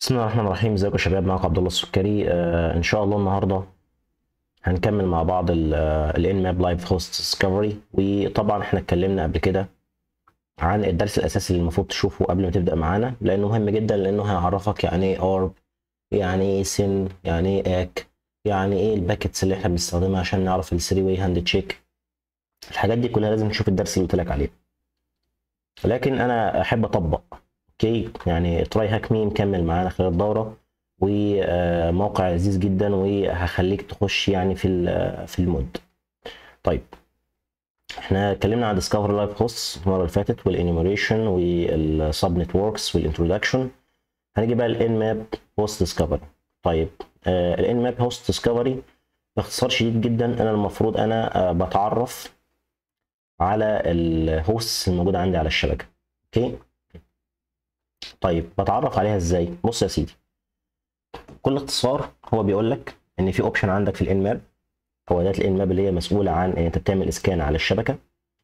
بسم الله الرحمن الرحيم ازيكم يا شباب معاكم عبد الله السكري آه ان شاء الله النهارده هنكمل مع بعض الان ماب لايف هوست ديسكفري وطبعا احنا اتكلمنا قبل كده عن الدرس الاساسي اللي المفروض تشوفه قبل ما تبدا معانا لانه مهم جدا لانه هيعرفك يعني ايه ارب يعني ايه سن يعني ايه اك يعني ايه الباكتس اللي احنا بنستخدمها عشان نعرف الثري واي هاند تشيك الحاجات دي كلها لازم تشوف الدرس اللي قلت لك عليه لكن انا احب اطبق اوكي يعني تراي هاك مي مكمل معانا خلال الدوره وموقع لذيذ جدا وهخليك تخش يعني في في المود طيب احنا اتكلمنا عن ديسكفر لايف هوست المره اللي فاتت والانيميشن والسب نتوركس والانترودكشن هنيجي بقى الان ماب هوست ديسكفري طيب الان ماب هوست ديسكفري باختصار شديد جدا انا المفروض انا بتعرف على الهوست الموجود عندي على الشبكه اوكي طيب بتعرف عليها ازاي بص يا سيدي بكل اختصار هو بيقول لك ان في اوبشن عندك في الان ماب هو ده الان ماب اللي هي مسؤوله عن ان انت بتعمل اسكان على الشبكه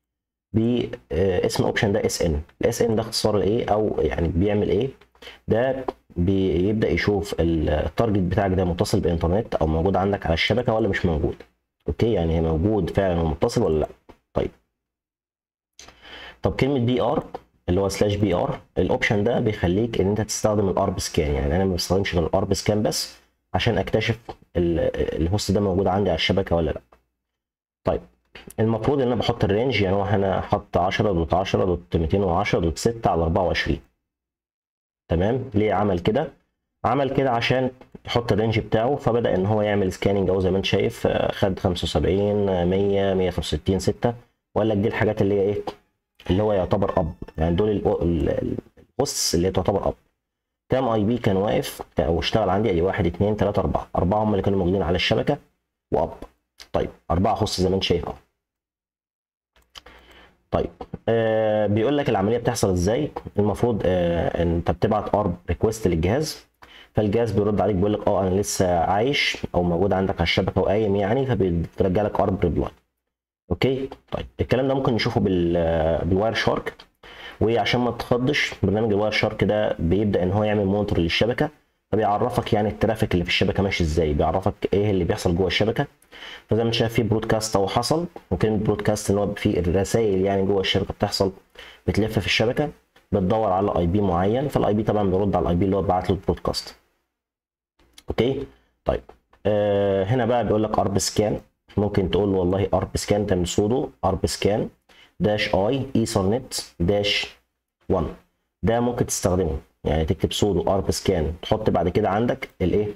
باسم الاوبشن ده اس ان الاس ان ده اختصار لايه او يعني بيعمل ايه ده بيبدا يشوف التارجت بتاعك ده متصل بانترنت او موجود عندك على الشبكه ولا مش موجود اوكي يعني موجود فعلا ومتصل ولا لا طيب طب كلمه بي ار اللي هو سلاش بي ار الاوبشن ده بيخليك ان انت تستخدم الارب سكان يعني انا ما بستخدمش غير الارب سكان بس عشان اكتشف الهوست ده موجود عندي على الشبكه ولا لا طيب المفروض ان انا بحط الرينج يعني هو هنا حط 10 دوت 10 دوت 210 دوت 6 على 24 تمام ليه عمل كده عمل كده عشان يحط الرينج بتاعه فبدا ان هو يعمل سكاننج اهو زي ما انت شايف خد 75 100 165 6 وقال لك دي الحاجات اللي هي ايه اللي هو يعتبر اب يعني دول الهوستس اللي هي تعتبر اب كام اي بي كان واقف او اشتغل عندي ادي 1 2 3 4 اربعه هم اللي كانوا موجودين على الشبكه واب طيب اربعه هوست زي ما انت شايف اهو طيب آه بيقول لك العمليه بتحصل ازاي المفروض آه انت بتبعت ارب ريكوست للجهاز فالجهاز بيرد عليك بيقول لك اه انا لسه عايش او موجود عندك على الشبكه وقايم يعني فبيرجع لك ارب ريبلاي اوكي طيب الكلام ده ممكن نشوفه بال بالواير شارك وعشان ما تخضش برنامج الواير شارك ده بيبدا ان هو يعمل مونيتور للشبكه فبيعرفك يعني الترافيك اللي في الشبكه ماشي ازاي بيعرفك ايه اللي بيحصل جوه الشبكه فزي ما انت شايف في برودكاست او حصل وكلمه برودكاست ان هو في الرسائل يعني جوه الشبكه بتحصل بتلف في الشبكه بتدور على اي بي معين فالاي بي طبعا بيرد على الاي بي اللي هو بعت له البرودكاست اوكي طيب آه هنا بقى بيقول لك ارب سكان ممكن تقول له والله ارب سكان تعمل سودو ارب سكان داش اي ايثرنت داش 1 ده ممكن تستخدمه يعني تكتب سودو ارب سكان تحط بعد كده عندك الايه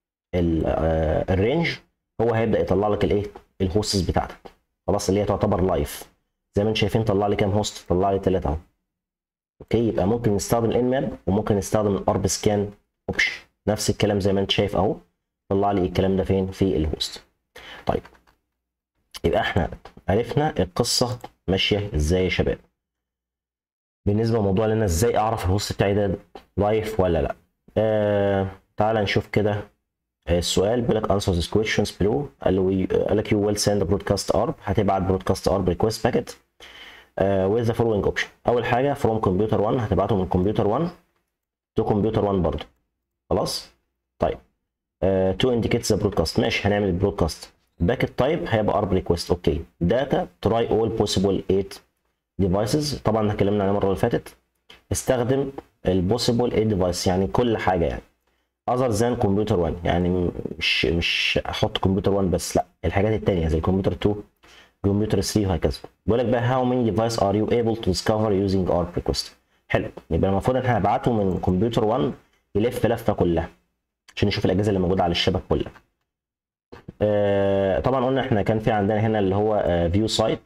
الرينج هو هيبدا يطلع لك الايه الهوستس بتاعتك خلاص اللي هي تعتبر لايف زي ما انتم شايفين طلع لي كام هوست طلع لي ثلاثه اهو اوكي يبقى ممكن نستخدم الان ماب وممكن نستخدم الارب سكان اوبشن نفس الكلام زي ما انت شايف اهو طلع لي الكلام ده فين في الهوست طيب يبقى احنا عرفنا القصه ماشيه ازاي يا شباب بالنسبه لموضوع ان انا ازاي اعرف الهوست بتاعي ده لايف ولا لا آه تعال نشوف كده السؤال بيقول لك answer these questions below قال له قال لك you will send a broadcast arb هتبعت broadcast arb request packet uh, with the following option اول حاجه from computer 1 هتبعته من كمبيوتر 1 to computer 1 برضه خلاص طيب uh, to indicate the broadcast ماشي هنعمل البرودكاست باكت تايب هيبقى ارب ريكوست اوكي داتا تراي اول بوسيبل 8 ديفايسز طبعا اتكلمنا عليها المره اللي فاتت استخدم البوسيبل 8 ديفايس يعني كل حاجه يعني اذر ذان كمبيوتر 1 يعني مش مش احط كمبيوتر 1 بس لا الحاجات التانية زي كمبيوتر 2 كمبيوتر 3 وهكذا بيقول لك بقى هاو ماني ديفايس ار يو ايبل تو ديسكفر يوزنج ارب ريكوست حلو يبقى المفروض ان احنا هنبعته من كمبيوتر 1 يلف لفه كلها عشان نشوف الاجهزه اللي موجوده على الشبكه كلها آه طبعا قلنا احنا كان في عندنا هنا اللي هو فيو سايت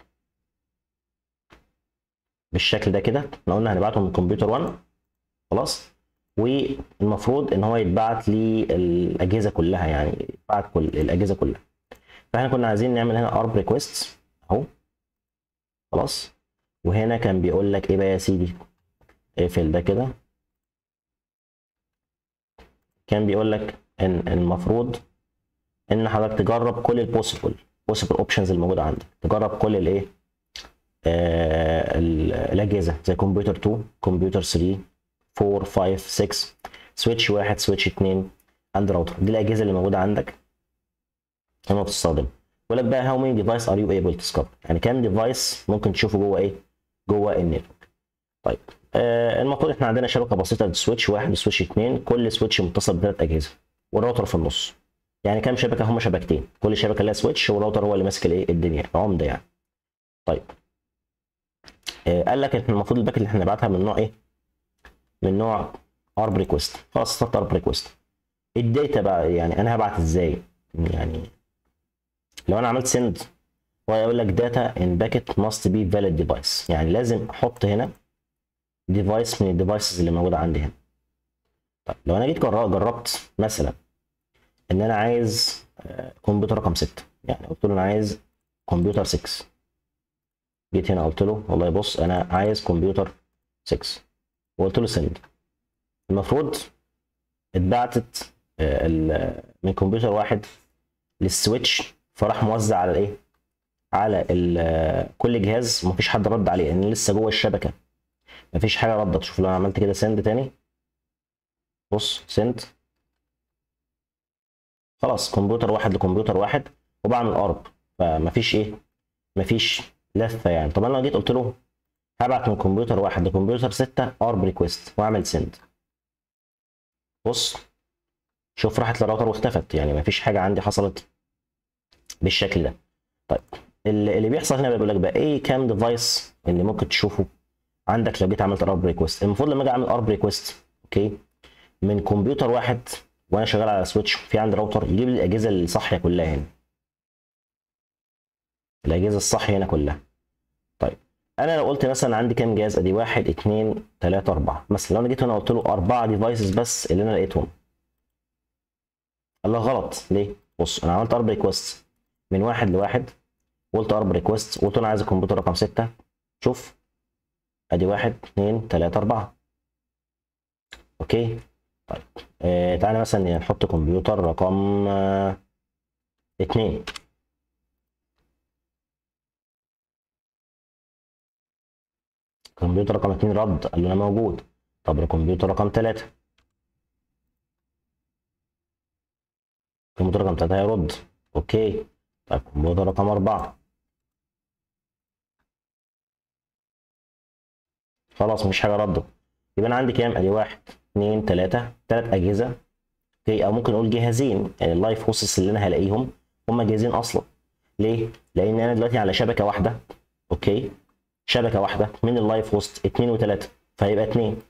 بالشكل ده كده احنا قلنا هنبعته من كمبيوتر 1 خلاص والمفروض ان هو يتبعت للاجهزه كلها يعني يتبعت كل الاجهزه كلها فاحنا كنا عايزين نعمل هنا ارب ريكويست اهو خلاص وهنا كان بيقول لك ايه بقى يا سيدي اقفل ده كده كان بيقول لك ان المفروض ان حضرتك تجرب كل البوسيبل بوسيبل اوبشنز الموجوده عندك تجرب كل الايه آه الاجهزه زي كمبيوتر 2 كمبيوتر 3 4 5 6 سويتش واحد سويتش اتنين عند راوتر دي الاجهزه اللي موجوده عندك لما بتستخدم بيقول لك بقى هاو ماني ديفايس ار يو ايبل تسكاب يعني كام ديفايس ممكن تشوفه جوه ايه جوه النتورك طيب آه المفروض احنا عندنا شبكه بسيطه للسويتش واحد وسويتش اتنين كل سويتش متصل بثلاث اجهزه والراوتر في النص يعني كام شبكه هم شبكتين كل شبكه لها سويتش والراوتر هو اللي ماسك الايه الدنيا العمده يعني طيب آه قال لك احنا المفروض الباكت اللي احنا نبعتها من نوع ايه من نوع ارب ريكوست خلاص اخترت ارب ريكوست الداتا بقى يعني انا هبعت ازاي يعني لو انا عملت سند هو يقول لك داتا ان باكيت ماست بي فاليد ديفايس يعني لازم احط هنا ديفايس من الديفايسز اللي موجوده عندي هنا طيب لو انا جيت جربت مثلا ان انا عايز كمبيوتر رقم 6 يعني قلت له انا عايز كمبيوتر 6 جيت هنا قلت له والله بص انا عايز كمبيوتر 6 وقلت له سند المفروض اتبعتت من كمبيوتر واحد للسويتش فراح موزع على الايه على كل جهاز مفيش حد رد عليه لان يعني لسه جوه الشبكه مفيش حاجه ردت شوف لو انا عملت كده سند تاني بص سند خلاص كمبيوتر واحد لكمبيوتر واحد وبعمل ارب فمفيش ايه مفيش لفه يعني طب انا لو جيت قلت له هبعت من كمبيوتر واحد لكمبيوتر ستة ارب ريكويست واعمل سند بص شوف راحت للراوتر واختفت يعني مفيش حاجه عندي حصلت بالشكل ده طيب اللي بيحصل هنا بيقول لك بقى ايه كام ديفايس اللي ممكن تشوفه عندك لو جيت عملت ارب ريكويست المفروض لما اجي اعمل ارب ريكويست اوكي من كمبيوتر واحد وانا شغال على سويتش في عندي راوتر يجيب لي الاجهزه الصاحيه كلها هنا الاجهزه الصاحيه هنا كلها طيب انا لو قلت مثلا عندي كام جهاز ادي واحد اتنين تلاته اربعه مثلا لو انا جيت هنا قلت له اربعه ديفايسز بس اللي انا لقيتهم الله غلط ليه؟ بص انا عملت ارب ريكوست من واحد لواحد قلت ارب ريكوست قلت انا عايز الكمبيوتر رقم ستة شوف ادي واحد اتنين تلاته اربعه اوكي طيب آه تعالى مثلا نحط كمبيوتر رقم آه اتنين كمبيوتر رقم اتنين رد قال له انا موجود طب الكمبيوتر رقم تلاته كمبيوتر رقم تلاته هيرد اوكي طيب كمبيوتر رقم اربعه خلاص مفيش حاجه ردت يبقى انا عندي كام ادي واحد اثنين ثلاثة ثلاث أجهزة اوكي أو ممكن نقول جهازين يعني اللايف هوستس اللي أنا هلاقيهم هم جهازين أصلا ليه؟ لأن أنا دلوقتي على شبكة واحدة اوكي شبكة واحدة من اللايف هوست اثنين وثلاثة فهيبقى اثنين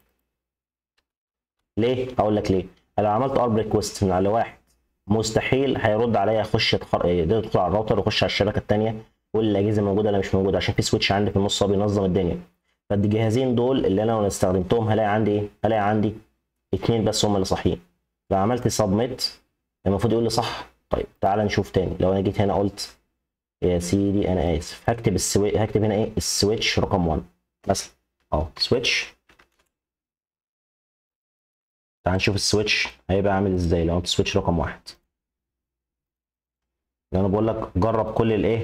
ليه؟ هقول لك ليه؟ أنا لو عملت ارب ريكوست من على واحد مستحيل هيرد عليا يخش يتخر... يدخل على الراوتر ويخش على الشبكة الثانية يقول لي الأجهزة موجودة ولا مش موجودة عشان في سويتش عندي في النص هو بينظم الدنيا فالجهازين دول اللي انا لو استخدمتهم هلاقي عندي ايه؟ هلاقي عندي اتنين بس هم اللي صاحيين لو عملت سبميت المفروض يقول لي صح طيب تعال نشوف تاني لو انا جيت هنا قلت يا سيدي انا اسف هكتب السوي... هكتب هنا ايه السويتش رقم 1 مثلا اه سويتش تعال نشوف السويتش هيبقى عامل ازاي لو انت سويتش رقم واحد لو انا بقول لك جرب كل الايه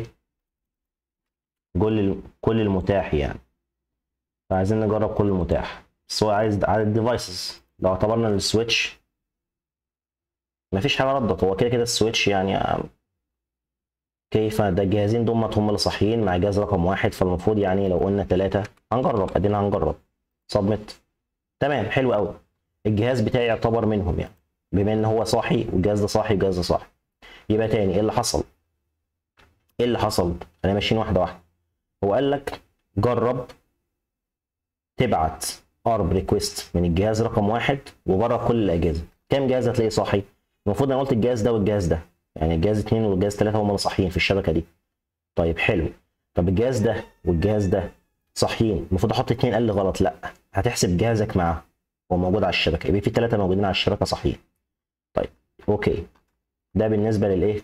كل كل المتاح يعني فعايزين نجرب كل المتاح بس هو عايز عدد ديفايسز لو اعتبرنا السويتش مفيش حاجه ردت هو كده كده السويتش يعني كيف ده الجهازين دول هم اللي صاحيين مع جهاز رقم واحد فالمفروض يعني لو قلنا ثلاثة هنجرب ادينا هنجرب سبميت تمام حلو قوي الجهاز بتاعي يعتبر منهم يعني بما ان هو صاحي والجهاز ده صاحي والجهاز ده صاحي يبقى تاني ايه اللي حصل ايه اللي حصل انا ماشيين واحده واحده هو قال لك جرب تبعت ارب ريكويست من الجهاز رقم واحد وبره كل الاجهزه كام جهاز هتلاقيه صاحي المفروض انا قلت الجهاز ده والجهاز ده يعني الجهاز اتنين والجهاز تلاته هم اللي صاحيين في الشبكه دي طيب حلو طب الجهاز ده والجهاز ده صاحيين المفروض احط اتنين قال لي غلط لا هتحسب جهازك معاه هو موجود على الشبكه يبقى في ثلاثه موجودين على الشبكه صاحيين طيب اوكي ده بالنسبه للايه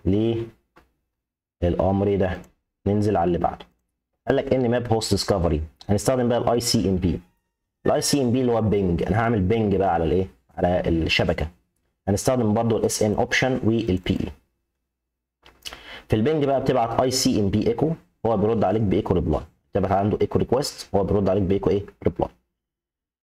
للامر ده ننزل على اللي بعده قال لك ان ماب هوست ديسكفري هنستخدم بقى الاي سي ام بي الاي سي ام بي اللي هو بينج انا هعمل بينج بقى على الايه على الشبكه هنستخدم برضو الاس ان اوبشن والبي اي في البينج بقى بتبعت اي سي ام بي ايكو هو بيرد عليك بايكو ريبلاي تبعت عنده ايكو ريكويست هو بيرد عليك بايكو ايه ريبلاي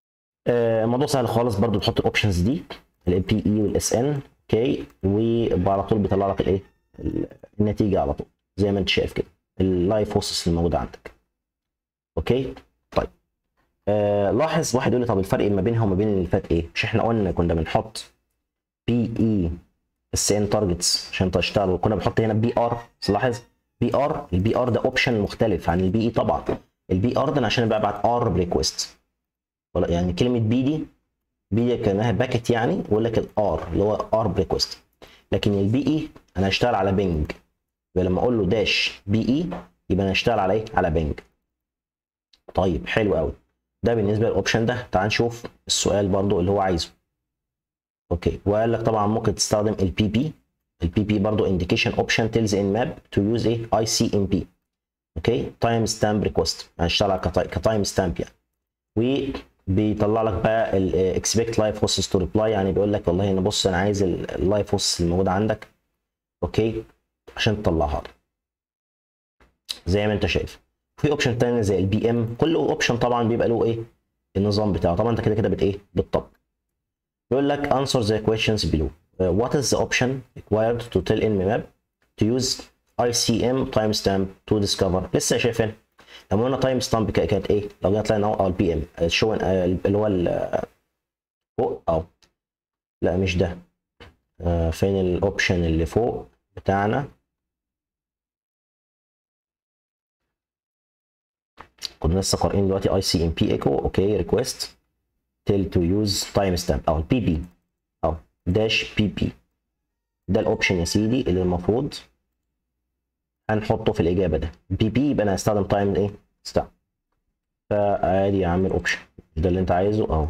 آه، الموضوع سهل خالص برضو تحط الاوبشنز دي الاي بي اي والاس ان اوكي وعلى طول بيطلع لك الايه ال- النتيجه على طول زي ما انت شايف كده اللايف هوسس الموجوده عندك اوكي طيب آه لاحظ واحد يقول لي طب الفرق ما بينها وما بين اللي فات ايه مش احنا قلنا كنا بنحط بي اي اس ان تارجتس عشان تشتغل وكنا بنحط هنا بي ار لاحظ بي ار البي ار ده اوبشن مختلف عن البي اي طبعا البي ار ده أنا عشان ببعت ار ريكوست يعني كلمه بي دي بي دي كانها باكت يعني بقول لك الار اللي هو ار ريكوست لكن البي اي انا هشتغل على بينج يبقى لما اقول له داش بي اي يبقى انا هشتغل على ايه على بينج طيب حلو قوي ده بالنسبه للاوبشن ده تعال نشوف السؤال برضو اللي هو عايزه اوكي وقال لك طبعا ممكن تستخدم البي بي البي بي برضو انديكيشن اوبشن تيلز ان ماب تو يوز ايه اي سي ام بي اوكي تايم ستامب ريكوست هنشتغل على كتايم ستامب يعني وبيطلع لك بقى الاكسبكت لايف هوستس تو ريبلاي يعني بيقول لك والله انا بص انا عايز اللايف هوستس الموجوده عندك اوكي عشان تطلعها لي زي ما انت شايف في اوبشن تاني زي البي ام كل اوبشن طبعا بيبقى له ايه النظام بتاعه طبعا انت كده كده بت ايه بتطبق بيقول لك answer the questions below Uh, what is the option required to tell nmap to use ICM timestamp to discover لسه شايفين لما قلنا تايم ستامب كانت ايه لو جينا طلعنا اهو البي ام شو اللي هو ال- فوق او لا مش ده آه، فين الاوبشن اللي فوق بتاعنا كنا لسه قارئين دلوقتي اي سي ام بي ايكو اوكي ريكويست تيل تو يوز تايم ستامب او البي بي او داش بي بي ده الاوبشن يا سيدي اللي المفروض هنحطه في الاجابه ده بي بي يبقى انا هستخدم تايم ايه ستامب فادي يا عم الاوبشن ده اللي انت عايزه اهو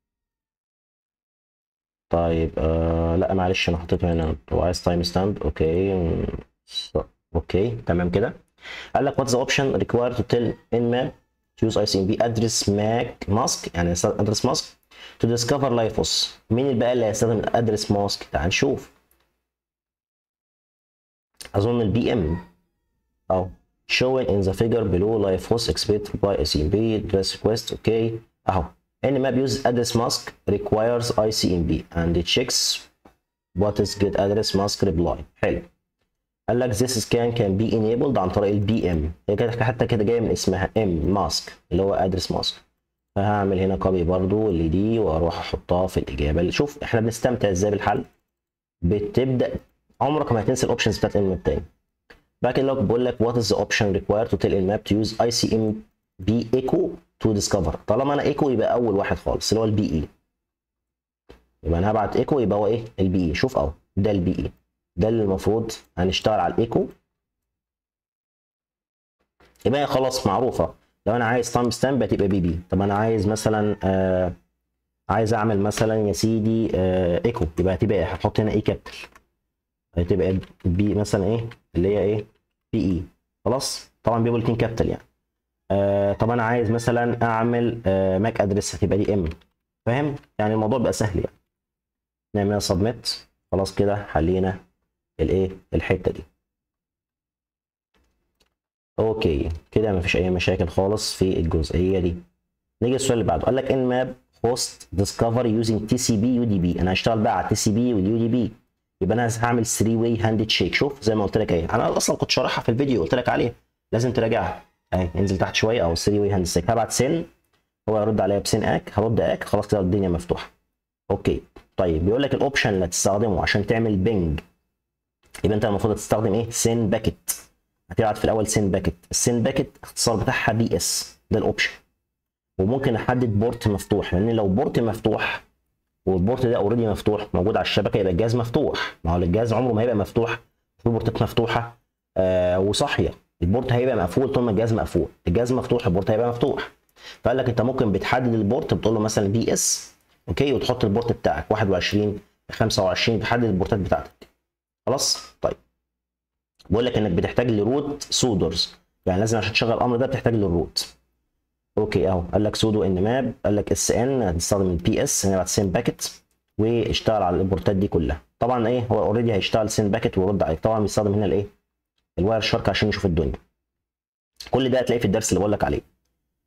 طيب آه لا معلش انا حطيته هنا هو عايز تايم ستامب اوكي م- اوكي تمام كده قال لك what's the option required to tell nmap to use ICMP address MAC mask يعني يستخدم address mask to discover LifeOS مين اللي بقى اللي هيستخدم address mask تعال نشوف اظن البي ام او showing in the figure below LifeOS expected by ICMP address request اوكي اهو nmap use address mask requires ICMP and it checks what is get address mask reply حلو قال لك this scan can be enabled عن طريق البي ام هي كده حتى كده جايه من اسمها ام ماسك اللي هو ادرس ماسك فهعمل هنا كوبي برضو اللي دي واروح احطها في الاجابه اللي شوف احنا بنستمتع ازاي بالحل بتبدا عمرك ما هتنسى الاوبشنز بتاعت الام تاني بعد كده لو بقول لك what is the option required to tell الماب to use ICMP echo to discover طالما انا ايكو يبقى اول واحد خالص اللي هو البي اي يبقى انا هبعت ايكو يبقى هو ايه البي اي شوف اهو ده البي اي ده اللي المفروض هنشتغل على الايكو يبقى هي خلاص معروفه لو انا عايز تايم ستامب هتبقى بي بي طب انا عايز مثلا آه عايز اعمل مثلا يا سيدي آه ايكو يبقى هتبقى ايه هتحط هنا اي كابيتال هتبقى بي مثلا ايه اللي هي ايه بي اي خلاص طبعا بيبقوا الاثنين كابيتال يعني آه طب انا عايز مثلا اعمل آه ماك ادرس هتبقى دي ام فاهم يعني الموضوع بقى سهل يعني نعمل سبميت خلاص كده حلينا الايه الحته دي اوكي كده مفيش اي مشاكل خالص في الجزئيه دي نيجي السؤال اللي بعده قال لك ان ماب هوست ديسكفري يوزنج تي سي بي يو دي بي انا هشتغل بقى على تي سي بي واليو دي بي يبقى انا هعمل 3 واي هاند شيك شوف زي ما قلت لك اهي انا اصلا كنت شارحها في الفيديو قلت لك عليها لازم تراجعها اهي انزل تحت شويه او 3 واي هاند شيك هبعت سن هو يرد عليا بسن اك هرد اك خلاص كده الدنيا مفتوحه اوكي طيب بيقول لك الاوبشن اللي هتستخدمه عشان تعمل بينج يبقى انت المفروض تستخدم ايه سين باكيت هتبعت في الاول سين باكيت السين باكيت اختصار بتاعها بي اس ده الاوبشن وممكن احدد بورت مفتوح لان لو بورت مفتوح والبورت ده اوريدي مفتوح موجود على الشبكه يبقى الجهاز مفتوح ما هو الجهاز عمره ما هيبقى مفتوح في بورتات مفتوحه آه وصاحيه البورت هيبقى مقفول طول ما الجهاز مقفول الجهاز مفتوح البورت هيبقى مفتوح فقال لك انت ممكن بتحدد البورت بتقول له مثلا بي اس اوكي وتحط البورت بتاعك 21 25 تحدد البورتات بتاعتك خلاص طيب بقول لك انك بتحتاج لروت سودرز يعني لازم عشان تشغل الامر ده بتحتاج للروت اوكي اهو قال لك سودو ان ماب قال لك اس ان هتستخدم البي اس هنبعت سين باكيت واشتغل على البورتات دي كلها طبعا ايه هو اوريدي هيشتغل سين باكيت ويرد عليك طبعا بيستخدم هنا الايه الواير شارك عشان يشوف الدنيا كل ده هتلاقيه في الدرس اللي بقول لك عليه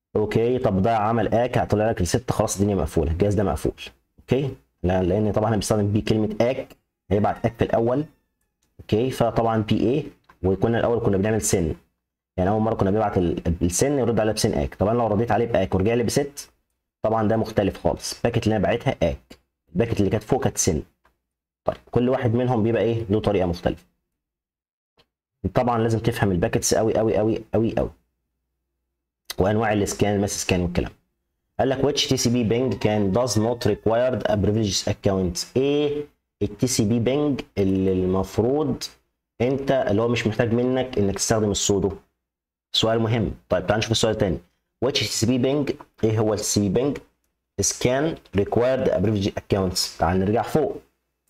اوكي طب ده عمل اك هطلع لك الست خلاص الدنيا مقفوله الجهاز ده مقفول اوكي لا- لان طبعا احنا بنستخدم بيه كلمه اك هيبعت اك في الاول اوكي فطبعا بي اي وكنا الاول كنا بنعمل سن يعني اول مره كنا بنبعت ال- السن يرد عليها بسن اك طبعا لو رديت عليه باك ورجع لي بست طبعا ده مختلف خالص الباكت اللي انا باعتها اك الباكت اللي كانت فوق كانت سن طيب كل واحد منهم بيبقى ايه له طريقه مختلفه طبعا لازم تفهم الباكتس قوي قوي قوي قوي قوي وانواع السكان الماس سكان والكلام قال لك which TCP ping can does not required a privileged account ايه التي سي بي بينج اللي المفروض انت اللي هو مش محتاج منك انك تستخدم السودو سؤال مهم طيب تعال نشوف السؤال الثاني which TCP ping ايه هو التي سي بي ping scan required a privileged accounts تعال نرجع فوق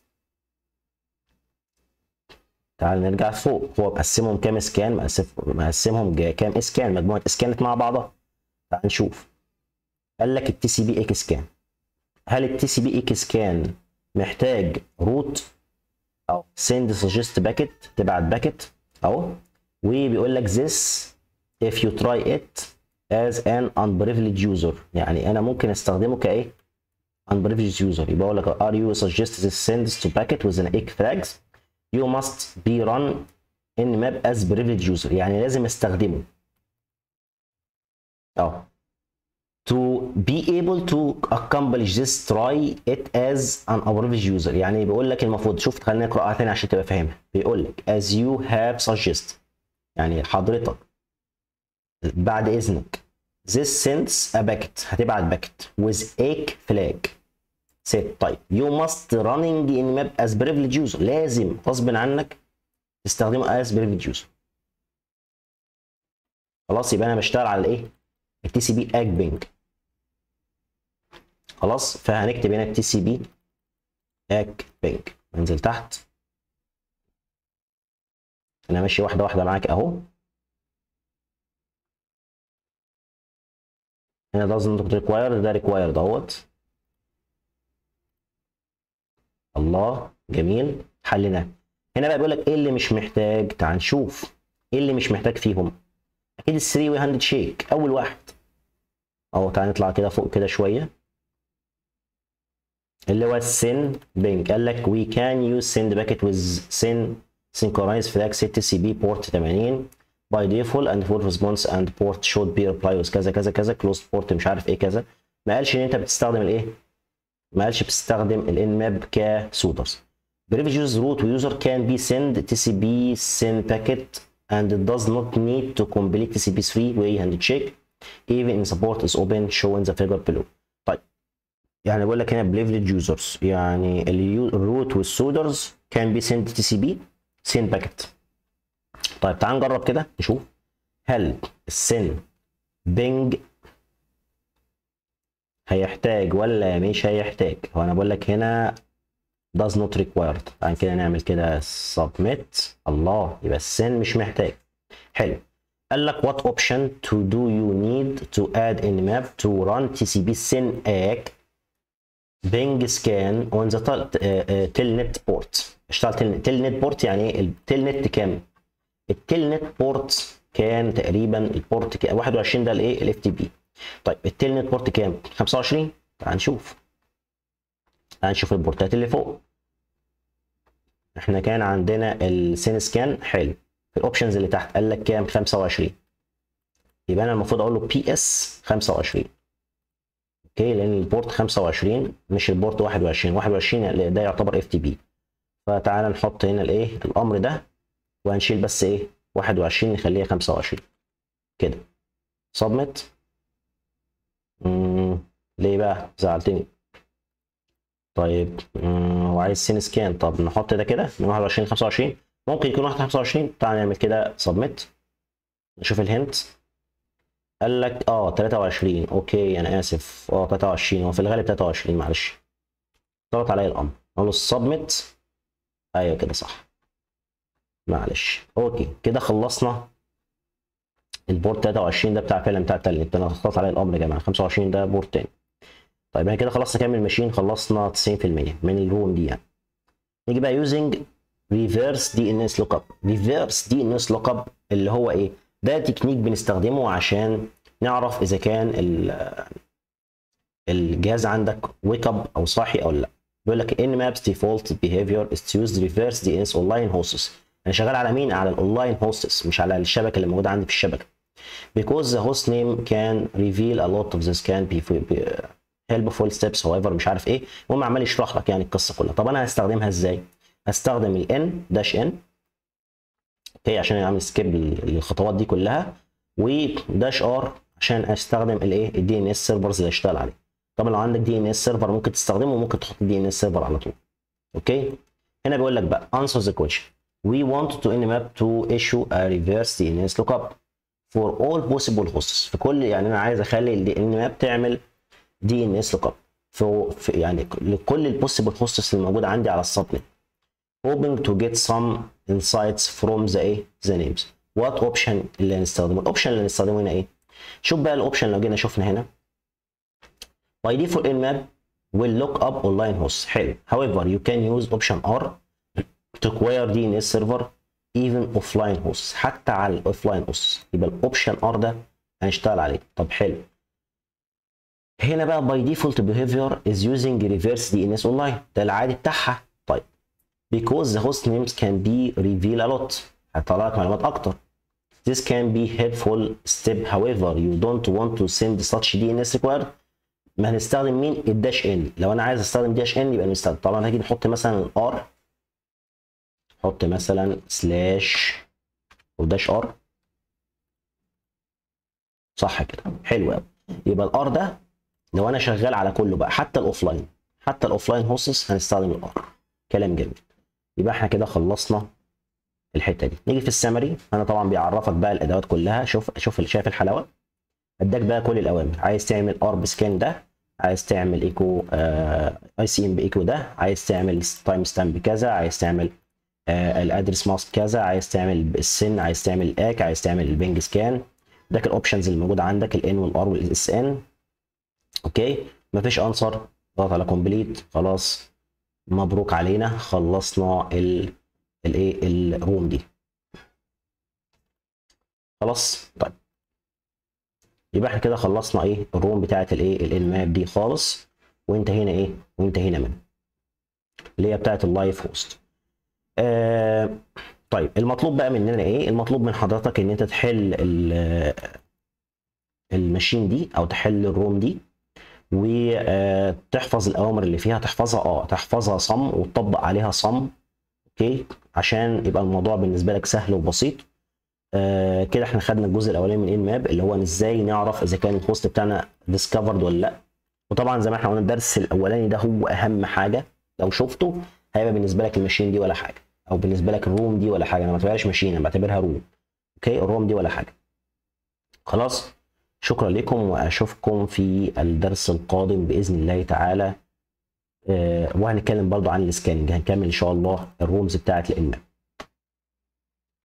تعال نرجع فوق هو مقسمهم كام سكان مقسم- مقسمهم جا- كام اسكان مجموعه اسكانت مع بعضها تعال نشوف قال لك التي سي بي اكس كان هل التي سي بي اكس كان محتاج روت او send suggest باكيت تبعت باكيت اهو وبيقول لك this if you try it as an unprivileged user يعني انا ممكن استخدمه كايه unprivileged user يبقى اقول لك are you suggest this sends to packet with an egg flags you must be run in map as privileged user يعني لازم استخدمه اه to be able to accomplish this try it as an privileged user يعني بيقول لك المفروض شوف خلينا نقراها تاني عشان تبقى فاهمها بيقول لك as you have suggest يعني حضرتك بعد اذنك this sends a packet هتبعت باكت with egg flag set طيب you must running in map as privileged user لازم غصب عنك تستخدمه as privileged user خلاص يبقى انا بشتغل على الايه التي سي بي اج بينج خلاص فهنكتب هنا التي سي بي اج بينج انزل تحت انا ماشي واحده واحده معاك اهو هنا doesn't require ده required اهوت الله جميل حلنا هنا بقى بيقول لك ايه اللي مش محتاج تعال نشوف ايه اللي مش محتاج فيهم اكيد الثري واي هاند شيك اول واحد اهو تعال نطلع كده فوق كده شويه اللي هو السن بينج قال لك we can use send packet with send synchronize flag set cb port 80 by default and for response and port should be reply with كذا كذا كذا closed port مش عارف ايه كذا ما قالش ان انت بتستخدم الايه ما قالش بتستخدم الان ماب كسودرز privileged root user can be send tcp send packet and it does not need to complete tcp3 way and check even in support is open shown the figure below طيب يعني بقول لك هنا privileged users يعني الروت والسودرز can be sent tcp send packet طيب تعال نجرب كده نشوف هل السن بينج هيحتاج ولا مش هيحتاج هو انا بقول لك هنا does not required تعال كده نعمل كده submit الله يبقى السن مش محتاج حلو قال لك what option to do you need to add in map to run tcp syn ack bing scan on the tel- uh, uh, telnet port اشتغل telnet telnet port يعني ايه التلنت كام التلنت بورت كان تقريبا البورت كام 21 ده الايه الاف تي بي طيب التلنت بورت كام 25 تعال نشوف تعال نشوف البورتات اللي فوق احنا كان عندنا السين سكان حلو في الاوبشنز اللي تحت قال لك كام 25 يبقى انا المفروض اقول له بي اس 25 اوكي لان البورت 25 مش البورت 21 21 ده يعتبر اف تي بي فتعالى نحط هنا الايه الامر ده وهنشيل بس ايه 21 نخليها 25 كده سبميت ليه بقى زعلتني طيب مم، هو عايز سين سكان طب نحط ده كده من 21 ل 25 ممكن يكون 25 تعال نعمل كده سبميت نشوف الهنت قال لك اه 23 اوكي انا اسف اه 23 هو في الغالب 23 معلش ضغط عليا الامر اقول له سبميت ايوه كده صح معلش اوكي كده خلصنا البورت 23 ده بتاع فعلا بتاع التالنت انا خلصت عليه الامر يا جماعه 25 ده بورت تاني طيب احنا كده خلصنا كام الماشين خلصنا 90% من الروم دي يعني نيجي بقى يوزنج ريفيرس دي ان اس لوك اب ريفيرس دي ان اس لوك اب اللي هو ايه ده تكنيك بنستخدمه عشان نعرف اذا كان الجهاز عندك ويك اب او صاحي او لا بيقول لك ان مابس ديفولت بيهيفير از تو يوز ريفرس دي اس اونلاين هوستس انا شغال على مين على الاونلاين هوستس مش على الشبكه اللي موجوده عندي في الشبكه because the host name can reveal a lot of this can be helpful steps however مش عارف ايه المهم عمال يشرح لك يعني القصه كلها طب انا هستخدمها ازاي هستخدم الان داش ان اوكي عشان اعمل سكيب للخطوات دي كلها وداش ار عشان استخدم الايه الدي ان اس سيرفرز اللي اشتغل عليه طبعا لو عندك دي ان اس سيرفر ممكن تستخدمه وممكن تحط دي ان اس سيرفر على طول اوكي هنا بيقول لك بقى answer the question we want to nmap to issue a reverse DNS lookup for all possible hosts في كل يعني انا عايز اخلي ال nmap تعمل دي ان اس لوك اب في يعني لكل البوسيبل هوستس اللي موجوده عندي على السبنت hoping to get some insights from the ايه the names what option اللي هنستخدمه الاوبشن اللي هنستخدمه هنا ايه شوف بقى الاوبشن لو جينا شفنا هنا by default nmap will look up online hosts حلو however you can use option R to acquire DNS server even offline hosts حتى على الاوفلاين hosts يبقى الاوبشن R ده هنشتغل عليه طب حلو هنا بقى by default behavior is using reverse DNS online ده العادي بتاعها طيب because the host names can be reveal a lot هتطلع لك معلومات اكتر this can be helpful step however you don't want to send such DNS required ما هنستخدم مين الداش ان لو انا عايز استخدم داش ان يبقى نستخدم طبعا هاجي نحط مثلا الار نحط مثلا سلاش وداش ار صح كده حلو قوي يبقى الار ده لو انا شغال على كله بقى حتى الاوفلاين حتى الاوفلاين هوسس هنستخدم الار كلام جميل يبقى احنا كده خلصنا الحته دي نيجي في السمري انا طبعا بيعرفك بقى الادوات كلها شوف شوف شايف الحلاوه اداك بقى كل الاوامر عايز تعمل ار سكان ده عايز تعمل ايكو اي سي ام بايكو ده عايز تعمل تايم ستامب كذا عايز تعمل آه الادرس ماسك كذا عايز تعمل السن عايز تعمل الاك عايز تعمل البنج سكان ده الاوبشنز اللي موجوده عندك الان والار والاس ان اوكي مفيش انسر ضغط على كومبليت خلاص مبروك علينا خلصنا ال الايه الروم دي خلاص طيب يبقى احنا كده خلصنا ايه الروم بتاعت الايه الانماب دي خالص وانتهينا ايه وانتهينا منها اللي هي بتاعت اللايف هوست آه طيب المطلوب بقى مننا ايه المطلوب من حضرتك ان انت تحل الماشين دي او تحل الروم دي وتحفظ الاوامر اللي فيها تحفظها اه تحفظها صم وتطبق عليها صم اوكي عشان يبقى الموضوع بالنسبه لك سهل وبسيط آه كده احنا خدنا الجزء الاولاني من ان ماب اللي هو ازاي نعرف اذا كان الهوست بتاعنا ديسكفرد ولا لا وطبعا زي ما احنا قلنا الدرس الاولاني ده هو اهم حاجه لو شفته هيبقى بالنسبه لك الماشين دي ولا حاجه او بالنسبه لك الروم دي ولا حاجه انا ما بعتبرهاش ماشين انا بعتبرها روم اوكي الروم دي ولا حاجه خلاص شكرا لكم واشوفكم في الدرس القادم باذن الله تعالى أه وهنتكلم برضو عن السكاننج هنكمل ان شاء الله الرومز بتاعت الانماب